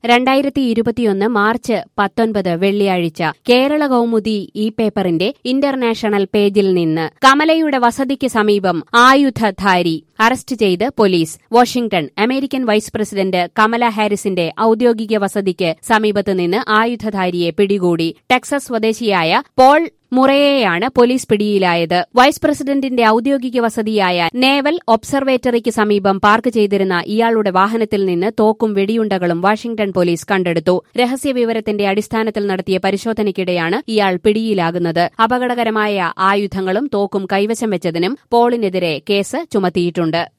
രണ്ടായിരത്തി ഇരുപത്തിയൊന്ന് മാർച്ച് പത്തൊൻപത് വെള്ളിയാഴ്ച കേരള കൗമുദി ഈ പേപ്പറിന്റെ ഇന്റർനാഷണൽ പേജിൽ നിന്ന് കമലയുടെ വസതിക്ക് സമീപം ആയുധധാരി അറസ്റ്റ് ചെയ്ത് police Washington American vice president Kamala ഹാരിസിന്റെ ഔദ്യോഗിക വസതിക്ക് സമീപത്ത് നിന്ന് ആയുധധാരിയെ പിടികൂടി ടെക്സസ് സ്വദേശിയായ പോൾ മുറയെയാണ് പോലീസ് പിടിയിലായത് വൈസ് പ്രസിഡന്റിന്റെ ഔദ്യോഗിക വസതിയായ നേവൽ ഒബ്സർവേറ്ററിക്ക് സമീപം പാർക്ക് ചെയ്തിരുന്ന ഇയാളുടെ വാഹനത്തിൽ നിന്ന് തോക്കും വെടിയുണ്ടകളും വാഷിംഗ്ടൺ പോലീസ് കണ്ടെടുത്തു രഹസ്യവിവരത്തിന്റെ അടിസ്ഥാനത്തിൽ നടത്തിയ പരിശോധനയ്ക്കിടെയാണ് ഇയാൾ പിടിയിലാകുന്നത് അപകടകരമായ ആയുധങ്ങളും തോക്കും കൈവശം വെച്ചതിനും പോളിനെതിരെ കേസ് ചുമത്തിയിട്ടുണ്ട്